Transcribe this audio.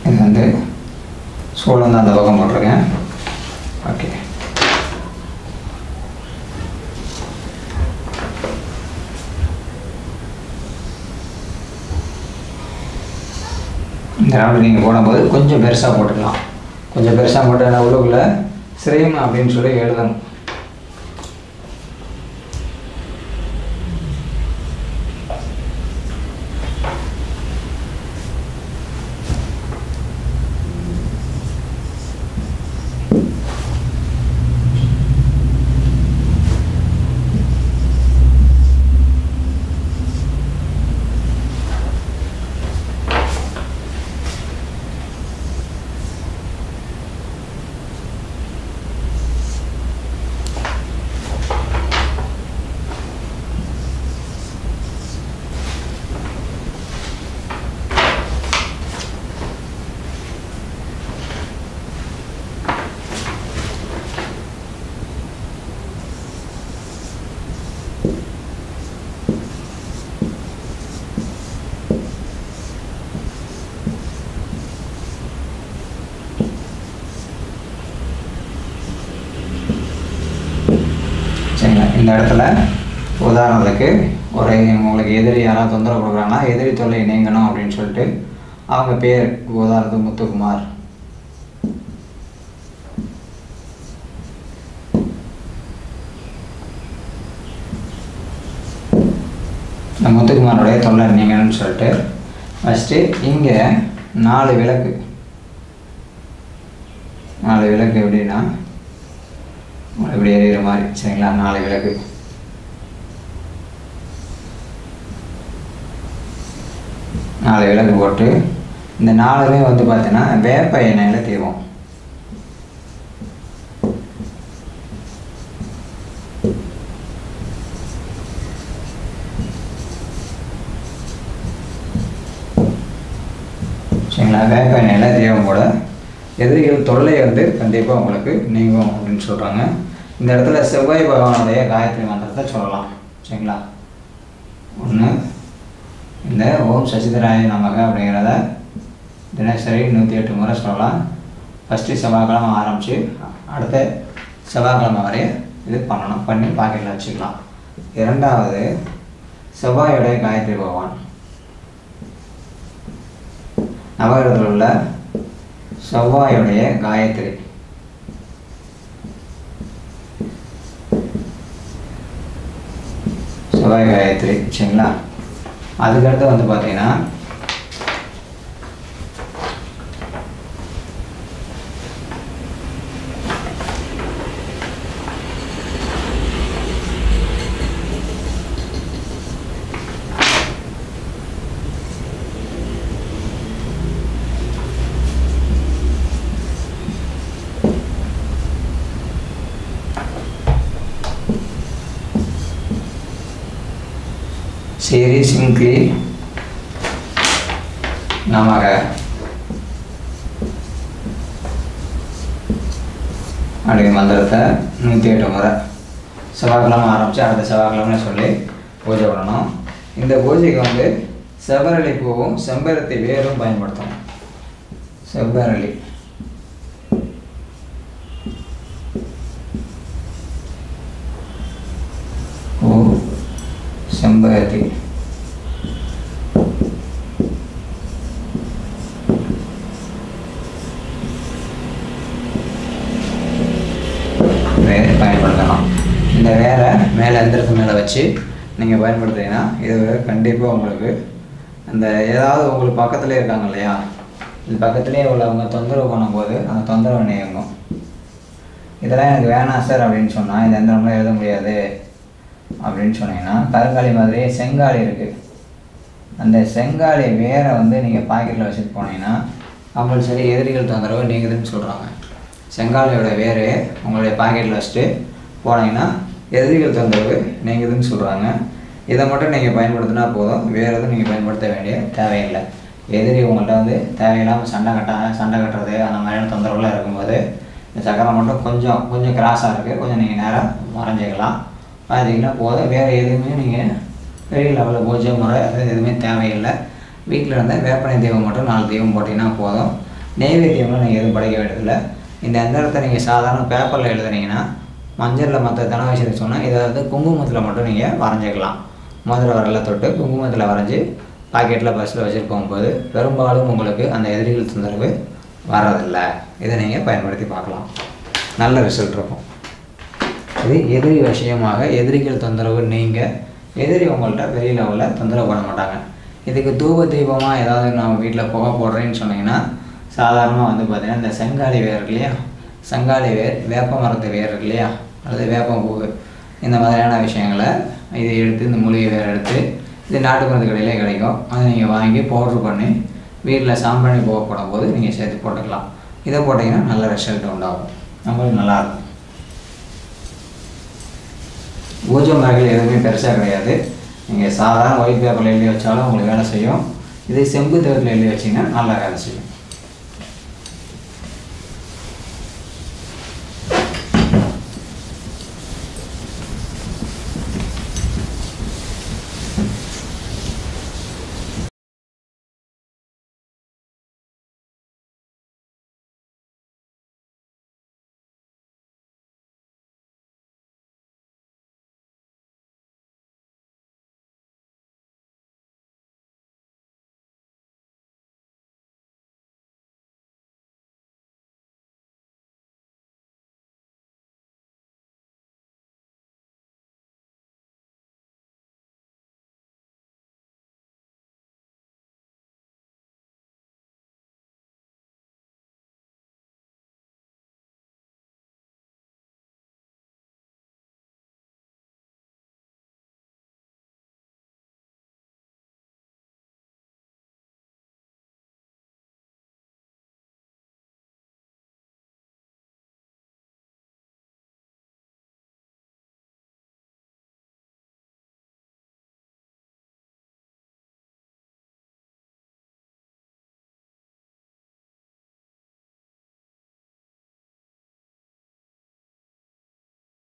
இது வந்து சூழல் வந்து அந்த பக்கம் போட்டிருக்கேன் ஓகே இந்த ரவுண்டு நீங்கள் போடும்போது கொஞ்சம் பெருசாக போட்டுக்கலாம் கொஞ்சம் பெருசாக போட்டு அந்த உள்ளுக்குள்ளே ஸ்ரீம் அப்படின்னு சொல்லி எழுதணும் சரிங்களா இந்த இடத்துல உதாரணத்துக்கு ஒரு உங்களுக்கு எதிரி யாராவது தொந்தரவு கொடுக்குறாங்கன்னா எதிரி தொல்லை நீங்கணும் அப்படின்னு சொல்லிட்டு அவங்க பேர் உதாரணத்துக்கு முத்துக்குமார் இந்த முத்துக்குமாரோடைய தொல்லை நீங்கணும்னு சொல்லிட்டு ஃபஸ்ட்டு இங்கே நாலு விளக்கு நாலு விளக்கு எப்படின்னா இப்படி எரியிற மாதிரி சரிங்களா நாலு விளக்கு நாலு விளக்கு போட்டு இந்த நாலுமே வந்து பார்த்தீங்கன்னா வேப்ப எண்ணெயில் தீவோம் சரிங்களா வேப்ப எண்ணெயில் தீபம் போட எதிரிகள் தொல்லை வந்து கண்டிப்பாக உங்களுக்கு நீங்கும் அப்படின்னு சொல்கிறாங்க இந்த இடத்துல செவ்வாய் பகவானுடைய காயத்ரி மந்திரத்தை சொல்லலாம் சரிங்களா ஒன்று இந்த ஓம் சசிதராய நமக அப்படிங்கிறத தினசரி நூற்றி எட்டு முறை சொல்லலாம் ஃபஸ்ட்டு செவ்வாய்க்கிழமை ஆரம்பித்து அடுத்த செவ்வாய்க்கிழமை வரைய இது பண்ணணும் பண்ணி பாக்கெட்டில் வச்சுக்கலாம் இரண்டாவது செவ்வாயுடைய காயத்ரி பகவான் நவகிரகத்தில் உள்ள செவ்வாயுடைய காயத்ரி செவ்வாய் காயத்ரி சரிங்களா அதுக்கடுத்து வந்து பார்த்தீங்கன்னா சரி சிங்க்லி நமக அப்படிங்கிற மந்திரத்தை நூற்றி எட்டு முறை செவ்வாய்க்கிழமை ஆரம்பித்து அடுத்த செவ்வாய்க்கிழமை சொல்லி பூஜை பண்ணணும் இந்த பூஜைக்கு வந்து செவ்வரளி பூவும் செம்பருத்தி வேரும் பயன்படுத்தணும் செவ்வரளி பூ செம்பருத்தி வேர் பயன்படுத்தலாம் இந்த வேரை மேலே எந்திரத்து மேலே வச்சு நீங்கள் பயன்படுத்துறீங்கன்னா இது கண்டிப்பாக உங்களுக்கு அந்த ஏதாவது உங்களுக்கு பக்கத்துலேயே இருக்காங்க இல்லையா இது பக்கத்துலேயே உள்ளவங்க தொந்தரவு பண்ணும்போது அந்த தொந்தரவு நீங்கும் இதெல்லாம் எனக்கு வேணாம் சார் அப்படின்னு சொன்னால் இந்த எந்திரம்லாம் எழுத முடியாது அப்படின்னு சொன்னீங்கன்னா கருங்காலி மாதிரியே செங்காலி இருக்குது அந்த செங்காலி வேரை வந்து நீங்கள் பாக்கெட்டில் வச்சுட்டு போனீங்கன்னா கம்பல்சரி எதிரிகள் தொந்தரவு நீங்குதுன்னு சொல்கிறாங்க செங்காலியோட வேர் உங்களுடைய பாக்கெட்டில் வச்சுட்டு போனீங்கன்னா எதிரிகள் தொந்தரவு நீங்குதுன்னு சொல்கிறாங்க இதை மட்டும் நீங்கள் பயன்படுத்தினா போதும் வேறு எதுவும் நீங்கள் பயன்படுத்த வேண்டிய தேவையில்லை எதிரி உங்கள்கிட்ட வந்து தேவையில்லாமல் சண்டை கட்ட சண்டை கட்டுறது அந்த மாதிரியான தொந்தரவுலாம் இருக்கும்போது இந்த சக்கரம் மட்டும் கொஞ்சம் கொஞ்சம் கிராஸாக இருக்குது கொஞ்சம் நீங்கள் நேராக மறைஞ்சிக்கலாம் பார்த்தீங்கன்னா போதும் வேறு எதுவுமே நீங்கள் பெரிய லெவலில் பூஜை முறை அது எதுவுமே தேவையில்லை வீட்டில் இருந்த வேப்பனை தெய்வம் மட்டும் நாலு தெய்வம் போட்டிங்கன்னா போதும் நெய்வேத்தியம்லாம் நீங்கள் எதுவும் படைக்க வேண்டியதில்லை இந்த எந்திரத்தை நீங்கள் சாதாரண பேப்பரில் எழுதுனீங்கன்னா மஞ்சளில் மற்ற தன விஷயத்தை சொன்னால் இதை வந்து குங்குமத்தில் மட்டும் நீங்கள் வரைஞ்சிக்கலாம் மோதிர வரல தொட்டு குங்குமத்தில் வரைஞ்சி பாக்கெட்டில் பஸ்ஸில் வச்சுட்டு போகும்போது பெரும்பாலும் உங்களுக்கு அந்த எதிரிகள் தொந்தரவு வர்றதில்லை இதை நீங்கள் பயன்படுத்தி பார்க்கலாம் நல்ல ரிசல்ட் இருக்கும் இது எதிரி விஷயமாக எதிரிகள் தொந்தரவு நீங்கள் எதிரி உங்கள்கிட்ட பெரிய லெவலில் தொந்தரவு பண்ண மாட்டாங்க இதுக்கு தூப தீபமாக ஏதாவது நான் வீட்டில் புகை போடுறேன்னு சொன்னீங்கன்னா சாதாரணமாக வந்து பார்த்தீங்கன்னா இந்த செங்காலி வேர் இருக்கு இல்லையா செங்காலி வேர் வேப்ப மரத்து வேர் இருக்கு இல்லையா அல்லது வேப்பம் பூ இந்த மாதிரியான விஷயங்களை இதை எடுத்து இந்த மூலிகை வேர் எடுத்து இது நாட்டு மருந்து கடையிலே கிடைக்கும் அதை நீங்கள் வாங்கி பவுட்ரு பண்ணி வீட்டில் சாம்பிராணி புகை போடும்போது நீங்கள் சேர்த்து போட்டுக்கலாம் இதை போட்டிங்கன்னா நல்ல ரிசல்ட் உண்டாகும் நம்மளுக்கு நல்லாயிருக்கும் பூஜை முறைகள் எதுவுமே பெருசாக கிடையாது நீங்கள் சாதாரண ஒயிட் பேப்பரில் எழுதி வச்சாலும் உங்களுக்கு வேலை செய்யும் இதே செம்பு தகட்டில் எழுதி வச்சிங்கன்னா நல்லா வேலை செய்யும்